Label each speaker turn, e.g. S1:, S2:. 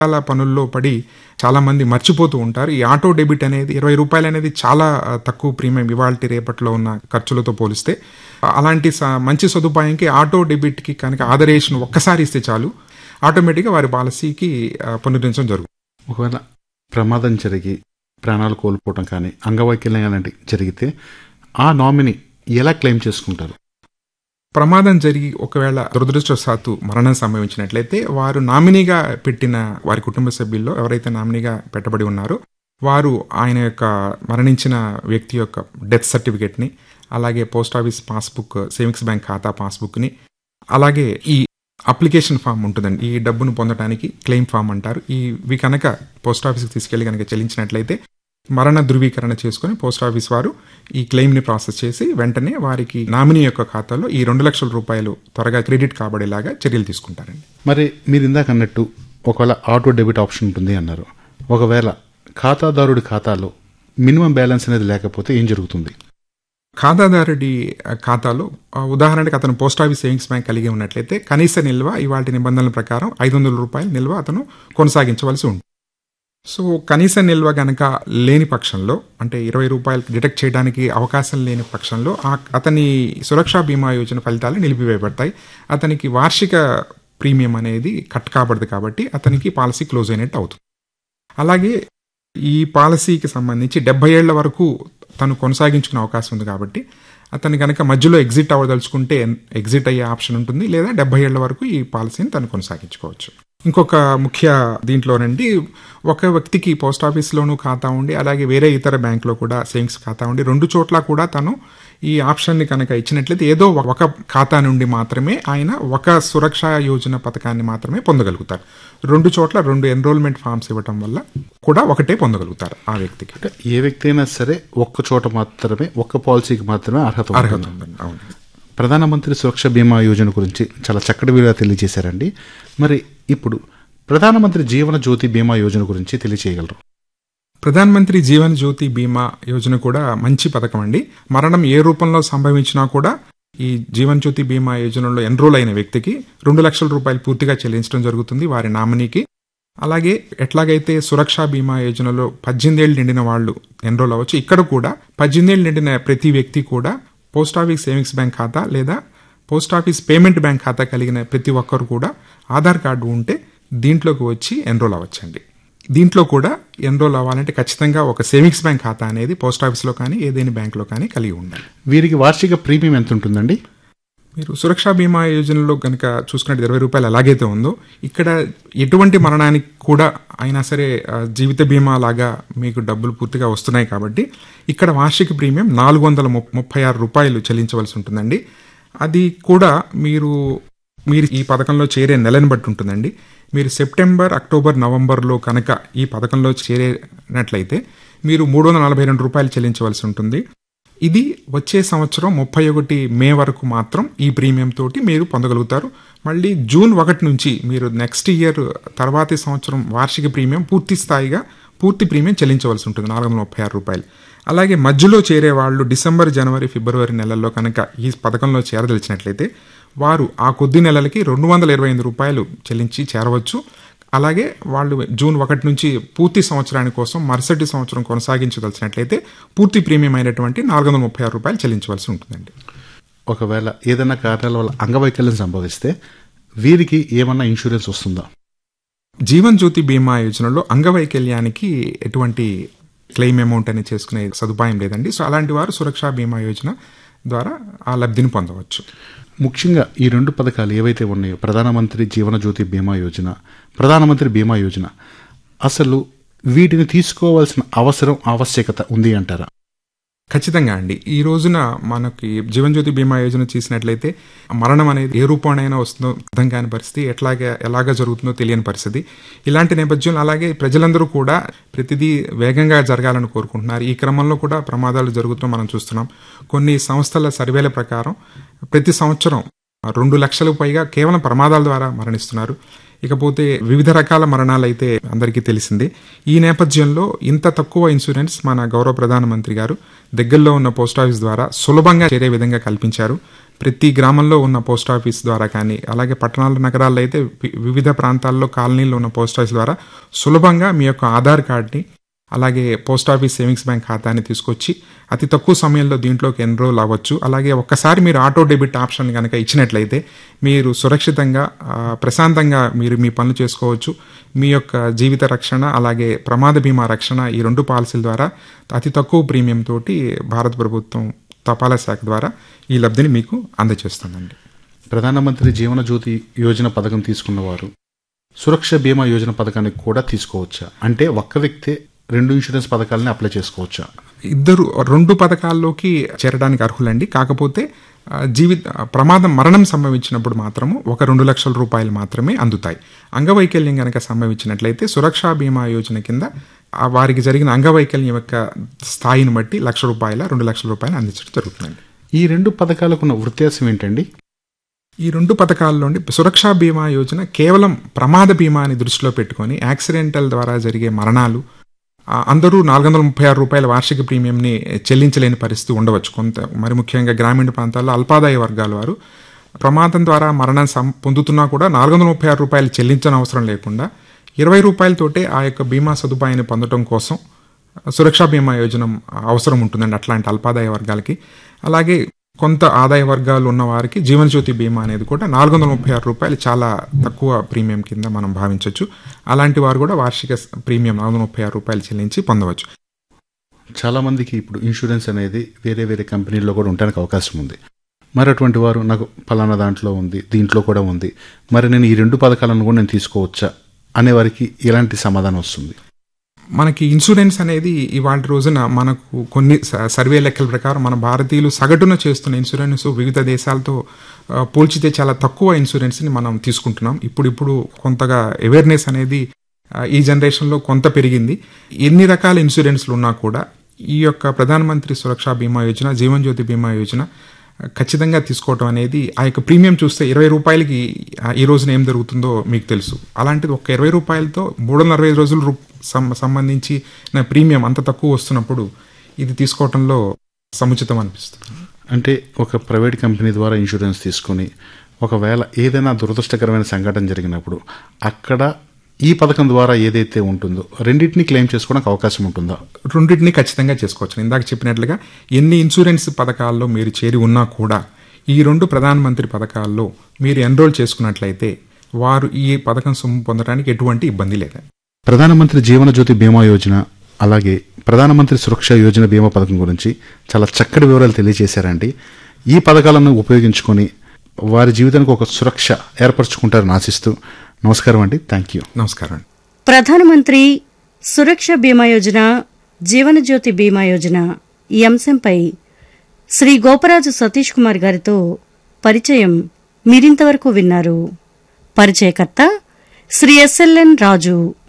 S1: రకాల పనుల్లో పడి చాలా మంది మర్చిపోతూ ఉంటారు ఈ ఆటో డెబిట్ అనేది ఇరవై రూపాయలు అనేది చాలా ఆ, తక్కువ ప్రీమియం ఇవాళ రేపట్లో ఉన్న ఖర్చులతో పోలిస్తే అలాంటి స- మంచి సదుపాయంకి ఆటో డెబిట్కి కనుక ఆదరేషన్ ఒక్కసారి ఇస్తే చాలు ఆటోమేటిక్గా వారి పాలసీకి ఆ, పునరుద్ధరించడం జరుగుతుంది
S2: ఒకవేళ ప్రమాదం జరిగి ప్రాణాలు కోల్పోవటం కానీ అంగవైకల్యం అలాంటివి జరిగితే ఆ నామినీ ఎలా క్లెయిమ్ చేసుకుంటారు
S1: ప్రమాదం జరిగి ఒకవేళ దురదృష్టవశాత్తు మరణం సంభవించినట్లయితే వారు నామినీగా పెట్టిన వారి కుటుంబ సభ్యుల్లో ఎవరైతే నామినీగా పెట్టబడి ఉన్నారో వారు ఆయన యొక్క మరణించిన వ్యక్తి యొక్క డెత్ సర్టిఫికేట్ని అలాగే post office passbook savings bank ఖాతా పాస్బుక్ని అలాగే ఈ అప్లికేషన్ ఫామ్ ఉంటుందండి ఈ డబ్బును పొందడానికి క్లెయిమ్ ఫామ్ అంటారు ఇవి కనుక పోస్ట్ ఆఫీస్కి తీసుకెళ్లి కనుక చెల్లించినట్లయితే మరణ ధృవీకరణ చేసుకుని పోస్ట్ ఆఫీస్ వారు ఈ క్లెయిమ్ ని ప్రాసెస్ చేసి వెంటనే వారికి నామినీ యొక్క ఖాతాలో ఈ రెండు లక్షల రూపాయలు త్వరగా క్రెడిట్ కాబడేలాగా చర్యలు తీసుకుంటారండి
S2: మరి మీరు ఇందాక అన్నట్టు ఒకవేళ ఆటో డెబిట్ ఆప్షన్ ఉంటుంది అన్నారు ఒకవేళ ఖాతాదారుడి ఖాతాలో మినిమం బ్యాలెన్స్ అనేది లేకపోతే ఏం జరుగుతుంది
S1: ఖాతాదారుడి ఆ, ఖాతాలో ఆ, ఉదాహరణకి అతను పోస్ట్ ఆఫీస్ సేవింగ్స్ బ్యాంక్ కలిగి ఉన్నట్లయితే కనీస నిల్వ ఇవాళ నిబంధనల ప్రకారం ఐదు వందల రూపాయల నిల్వ అతను కొనసాగించవలసి ఉంటుంది సో కనీస నిల్వ గనక లేని పక్షంలో అంటే ఇరవై రూపాయలు డిటెక్ట్ చేయడానికి అవకాశం లేని పక్షంలో ఆ అతని సురక్షా బీమా యోజన ఫలితాలు నిలిపివేయబడతాయి అతనికి వార్షిక ప్రీమియం అనేది కట్ కాబడదు కాబట్టి అతనికి పాలసీ క్లోజ్ అయినట్టు అవుతుంది అలాగే ఈ పాలసీకి సంబంధించి డెబ్బై ఏళ్ల వరకు తను కొనసాగించుకునే అవకాశం ఉంది కాబట్టి అతను కనుక మధ్యలో ఎగ్జిట్ అవ్వదలుచుకుంటే ఎగ్జిట్ అయ్యే ఆప్షన్ ఉంటుంది లేదా డెబ్బై ఏళ్ల వరకు ఈ పాలసీని తను కొనసాగించుకోవచ్చు ఇంకొక ముఖ్య దీంట్లోనండి ఒక వ్యక్తికి పోస్ట్ ఆఫీస్లోనూ ఖాతా ఉండి అలాగే వేరే ఇతర బ్యాంకులో కూడా సేవింగ్స్ ఖాతా ఉండి రెండు చోట్ల కూడా తను ఈ ఆప్షన్ని కనుక ఇచ్చినట్లయితే ఏదో ఒక ఖాతా నుండి మాత్రమే ఆయన ఒక సురక్షా యోజన పథకాన్ని మాత్రమే పొందగలుగుతారు రెండు చోట్ల రెండు ఎన్రోల్మెంట్ ఫామ్స్ ఇవ్వటం వల్ల కూడా ఒకటే పొందగలుగుతారు ఆ వ్యక్తికి
S2: అంటే ఏ వ్యక్తి అయినా సరే ఒక్క చోట మాత్రమే ఒక్క పాలసీకి మాత్రమే అర్హత ఉంటుంది.
S1: అర్హత ఉందండి అవును
S2: ప్రధానమంత్రి సురక్ష బీమా యోజన గురించి చాలా చక్కటి విలువ తెలియజేశారండి మరి ఇప్పుడు ప్రధానమంత్రి జీవన జ్యోతి బీమా యోజన గురించి తెలియజేయగలరు
S1: ప్రధాన్ మంత్రి జీవన్ జ్యోతి బీమా యోజన కూడా మంచి పథకం అండి మరణం ఏ రూపంలో సంభవించినా కూడా ఈ జీవన్ జ్యోతి బీమా యోజనలో ఎన్రోల్ అయిన వ్యక్తికి రెండు లక్షల రూపాయలు పూర్తిగా చెల్లించడం జరుగుతుంది వారి నామినీకి అలాగే ఎట్లాగైతే సురక్షా బీమా యోజనలో పద్దెనిమిదేళ్ళు నిండిన వాళ్ళు ఎన్రోల్ అవ్వచ్చు ఇక్కడ కూడా పద్దెనిమిదేళ్ళు నిండిన ప్రతి వ్యక్తి కూడా పోస్ట్ ఆఫీస్ సేవింగ్స్ బ్యాంక్ ఖాతా లేదా పోస్ట్ ఆఫీస్ పేమెంట్ బ్యాంక్ ఖాతా కలిగిన ప్రతి ఒక్కరు కూడా ఆధార్ కార్డు ఉంటే దీంట్లోకి వచ్చి ఎన్రోల్ అవ్వచ్చండి దీంట్లో కూడా ఎన్రోల్ అవ్వాలంటే ఖచ్చితంగా ఒక సేవింగ్స్ బ్యాంక్ ఖాతా అనేది పోస్ట్ ఆఫీస్లో కానీ ఏదైనా బ్యాంకులో కానీ కలిగి ఉండాలి
S2: వీరికి వార్షిక ప్రీమియం ఎంత ఉంటుందండి
S1: మీరు సురక్షా బీమా యోజనలో కనుక చూసుకున్నట్టు ఇరవై రూపాయలు ఎలాగైతే ఉందో ఇక్కడ ఎటువంటి మరణానికి కూడా అయినా సరే ఆ, జీవిత బీమా లాగా మీకు డబ్బులు పూర్తిగా వస్తున్నాయి కాబట్టి ఇక్కడ వార్షిక ప్రీమియం నాలుగు వందల ముప్- ముప్పై ఆరు రూపాయలు చెల్లించవలసి ఉంటుందండి అది కూడా మీరు మీరు ఈ పథకంలో చేరే నెలను బట్టి ఉంటుందండి మీరు సెప్టెంబర్ అక్టోబర్ నవంబర్లో కనుక ఈ పథకంలో చేరినట్లయితే మీరు మూడు వందల నలభై రెండు రూపాయలు చెల్లించవలసి ఉంటుంది ఇది వచ్చే సంవత్సరం ముప్పై ఒకటి మే వరకు మాత్రం ఈ ప్రీమియం తోటి మీరు పొందగలుగుతారు మళ్ళీ జూన్ ఒకటి నుంచి మీరు నెక్స్ట్ ఇయర్ తర్వాతి సంవత్సరం వార్షిక ప్రీమియం పూర్తి స్థాయిగా పూర్తి ప్రీమియం చెల్లించవలసి ఉంటుంది నాలుగు వందల ముప్పై ఆరు రూపాయలు అలాగే మధ్యలో చేరే వాళ్ళు డిసెంబర్ జనవరి ఫిబ్రవరి నెలల్లో కనుక ఈ పథకంలో చేరదలిచినట్లయితే వారు ఆ కొద్ది నెలలకి రెండు వందల ఇరవై ఎనిమిది రూపాయలు చెల్లించి చేరవచ్చు అలాగే వాళ్ళు జూన్ ఒకటి నుంచి పూర్తి సంవత్సరాని కోసం మరుసటి సంవత్సరం కొనసాగించదలిచినట్లయితే పూర్తి ప్రీమియం అయినటువంటి నాలుగు వందల ముప్పై ఆరు రూపాయలు చెల్లించవలసి ఉంటుందండి
S2: ఒకవేళ ఏదైనా కారణాల వల్ల అంగవైకల్యం సంభవిస్తే వీరికి ఏమన్నా ఇన్సూరెన్స్ వస్తుందా
S1: జీవన్ జ్యోతి బీమా యోజనలో అంగవైకల్యానికి ఎటువంటి క్లెయిమ్ అమౌంట్ అని చేసుకునే సదుపాయం లేదండి సో అలాంటి వారు సురక్షా బీమా యోజన ద్వారా ఆ లబ్ధిని పొందవచ్చు
S2: ముఖ్యంగా ఈ రెండు పథకాలు ఏవైతే ఉన్నాయో ప్రధానమంత్రి జీవన జ్యోతి బీమా యోజన ప్రధానమంత్రి బీమా యోజన అసలు వీటిని తీసుకోవాల్సిన అవసరం ఆవశ్యకత ఉంది అంటారా
S1: ఖచ్చితంగా అండి ఈ రోజున మనకి జీవన్ జ్యోతి బీమా యోజన చూసినట్లయితే మరణం అనేది ఏ రూపంలోనైనా వస్తుందో అర్థం కాని పరిస్థితి ఎట్లాగే ఎలాగ జరుగుతుందో తెలియని పరిస్థితి ఇలాంటి నేపథ్యంలో అలాగే ప్రజలందరూ కూడా ప్రతిదీ వేగంగా జరగాలని కోరుకుంటున్నారు ఈ క్రమంలో కూడా ప్రమాదాలు జరుగుతూ మనం చూస్తున్నాం కొన్ని సంస్థల సర్వేల ప్రకారం ప్రతి సంవత్సరం రెండు లక్షలకు పైగా కేవలం ప్రమాదాల ద్వారా మరణిస్తున్నారు ఇకపోతే వివిధ రకాల మరణాలు అయితే అందరికీ తెలిసిందే ఈ నేపథ్యంలో ఇంత తక్కువ ఇన్సూరెన్స్ మన గౌరవ ప్రధానమంత్రి గారు దగ్గరలో ఉన్న పోస్ట్ ఆఫీస్ ద్వారా సులభంగా చేరే విధంగా కల్పించారు ప్రతి గ్రామంలో ఉన్న పోస్ట్ ఆఫీస్ ద్వారా కానీ అలాగే పట్టణాల నగరాల్లో అయితే వి- వివిధ ప్రాంతాల్లో కాలనీల్లో ఉన్న పోస్ట్ ఆఫీస్ ద్వారా సులభంగా మీ యొక్క ఆధార్ కార్డ్ని అలాగే పోస్ట్ ఆఫీస్ సేవింగ్స్ బ్యాంక్ ఖాతాని తీసుకొచ్చి అతి తక్కువ సమయంలో దీంట్లోకి ఎన్రోల్ అవ్వచ్చు అలాగే ఒక్కసారి మీరు ఆటో డెబిట్ ఆప్షన్ కనుక ఇచ్చినట్లయితే మీరు సురక్షితంగా ఆ, ప్రశాంతంగా మీరు మీ పనులు చేసుకోవచ్చు మీ యొక్క జీవిత రక్షణ అలాగే ప్రమాద బీమా రక్షణ ఈ రెండు పాలసీల ద్వారా అతి తక్కువ ప్రీమియం తోటి భారత ప్రభుత్వం తపాలా శాఖ ద్వారా ఈ లబ్ధిని మీకు అందజేస్తుందండి
S2: ప్రధానమంత్రి జీవన జ్యోతి యోజన పథకం తీసుకున్నవారు సురక్ష బీమా యోజన పథకానికి కూడా తీసుకోవచ్చా అంటే ఒక్క వ్యక్తే రెండు ఇన్సూరెన్స్ పథకాలని అప్లై చేసుకోవచ్చా
S1: ఇద్దరు రెండు పథకాల్లోకి చేరడానికి అర్హులండి కాకపోతే ఆ, జీవిత ఆ, ప్రమాదం మరణం సంభవించినప్పుడు మాత్రము ఒక రెండు లక్షల రూపాయలు మాత్రమే అందుతాయి అంగవైకల్యం కనుక సంభవించినట్లయితే సురక్షా బీమా యోజన కింద ఆ వారికి జరిగిన అంగవైకల్యం యొక్క స్థాయిని బట్టి లక్ష రూపాయల రెండు లక్షల రూపాయలు అందించడం జరుగుతుందండి
S2: ఈ రెండు పథకాలకు ఉన్న వ్యత్యాసం ఏంటండి
S1: ఈ రెండు పథకాల్లోని సురక్షా బీమా యోజన కేవలం ప్రమాద బీమాని దృష్టిలో పెట్టుకొని యాక్సిడెంటల్ ద్వారా జరిగే మరణాలు ఆ, అందరూ నాలుగు వందల ముప్పై ఆరు రూపాయల వార్షిక ప్రీమియంని చెల్లించలేని పరిస్థితి ఉండవచ్చు కొంత మరి ముఖ్యంగా గ్రామీణ ప్రాంతాల్లో అల్పాదాయ వర్గాల వారు ప్రమాదం ద్వారా మరణం సం- పొందుతున్నా కూడా నాలుగు వందల ముప్పై ఆరు రూపాయలు చెల్లించని అవసరం లేకుండా ఇరవై రూపాయలతోటే ఆ యొక్క బీమా సదుపాయాన్ని పొందడం కోసం సురక్షా బీమా యోజన అవసరం ఉంటుందండి అట్లాంటి అల్పాదాయ వర్గాలకి అలాగే కొంత ఆదాయ వర్గాలు ఉన్న వారికి జీవనజ్యోతి బీమా అనేది కూడా నాలుగు వందల ముప్పై ఆరు రూపాయలు చాలా తక్కువ ప్రీమియం కింద మనం భావించవచ్చు అలాంటి వారు కూడా వార్షిక స- ప్రీమియం నాలుగు వందల ముప్పై ఆరు రూపాయలు చెల్లించి పొందవచ్చు
S2: చాలా మందికి ఇప్పుడు ఇన్సూరెన్స్ అనేది వేరే వేరే కంపెనీల్లో కూడా ఉండడానికి అవకాశం ఉంది మరి అటువంటి వారు నాకు ఫలానా దాంట్లో ఉంది దీంట్లో కూడా ఉంది మరి నేను ఈ రెండు పథకాలను కూడా నేను తీసుకోవచ్చా అనే వారికి ఎలాంటి సమాధానం వస్తుంది
S1: మనకి ఇన్సూరెన్స్ అనేది ఇవాళ రోజున మనకు కొన్ని స- సర్వే లెక్కల ప్రకారం మన భారతీయులు సగటున చేస్తున్న ఇన్సూరెన్స్ వివిధ దేశాలతో ఆ, పోల్చితే చాలా తక్కువ ఇన్సూరెన్స్ని మనం తీసుకుంటున్నాం ఇప్పుడు ఇప్పుడు కొంతగా అవేర్నెస్ అనేది ఆ, ఈ జనరేషన్లో కొంత పెరిగింది ఎన్ని రకాల ఇన్సూరెన్స్లు ఉన్నా కూడా ఈ యొక్క ప్రధానమంత్రి సురక్షా బీమా యోజన జీవన్ జ్యోతి బీమా యోజన ఆ, ఖచ్చితంగా తీసుకోవటం అనేది ఆ యొక్క ప్రీమియం చూస్తే ఇరవై రూపాయలకి ఆ, ఈ రోజున ఏం జరుగుతుందో మీకు తెలుసు అలాంటిది ఒక ఇరవై రూపాయలతో మూడు వందల అరవై ఐదు రోజులు రు- సం- సంబంధించి నా ప్రీమియం అంత తక్కువ వస్తున్నప్పుడు ఇది తీసుకోవటంలో సముచితం అనిపిస్తుంది
S2: అంటే ఒక ప్రైవేట్ కంపెనీ ద్వారా ఇన్సూరెన్స్ తీసుకొని ఒకవేళ ఏదైనా దురదృష్టకరమైన సంఘటన జరిగినప్పుడు అక్కడ ఈ పథకం ద్వారా ఏదైతే ఉంటుందో రెండింటిని క్లెయిమ్ చేసుకోవడానికి అవకాశం ఉంటుందా
S1: రెండింటిని ఖచ్చితంగా చేసుకోవచ్చు ఇందాక చెప్పినట్లుగా ఎన్ని ఇన్సూరెన్స్ పథకాల్లో మీరు చేరి ఉన్నా కూడా ఈ రెండు ప్రధానమంత్రి పథకాల్లో మీరు ఎన్రోల్ చేసుకున్నట్లయితే వారు ఈ పథకం సొమ్ము పొందడానికి ఎటువంటి ఇబ్బంది లేదు
S2: ప్రధానమంత్రి జీవన జ్యోతి బీమా యోజన అలాగే ప్రధానమంత్రి సురక్ష యోజన బీమా పథకం గురించి చాలా చక్కటి వివరాలు తెలియజేశారండి ఈ పథకాలను ఉపయోగించుకొని వారి జీవితానికి ఒక సురక్ష ఏర్పరచుకుంటారని ఆశిస్తూ నమస్కారం అండి థ్యాంక్ యూ
S1: నమస్కారం అండి
S3: ప్రధానమంత్రి సురక్ష బీమా యోజన జీవనజ్యోతి బీమా యోజన ఈ అంశంపై శ్రీ గోపరాజు సతీష్ కుమార్ గారితో పరిచయం మీరింతవరకు విన్నారు పరిచయకర్త శ్రీ ఎస్ఎల్ఎన్ రాజు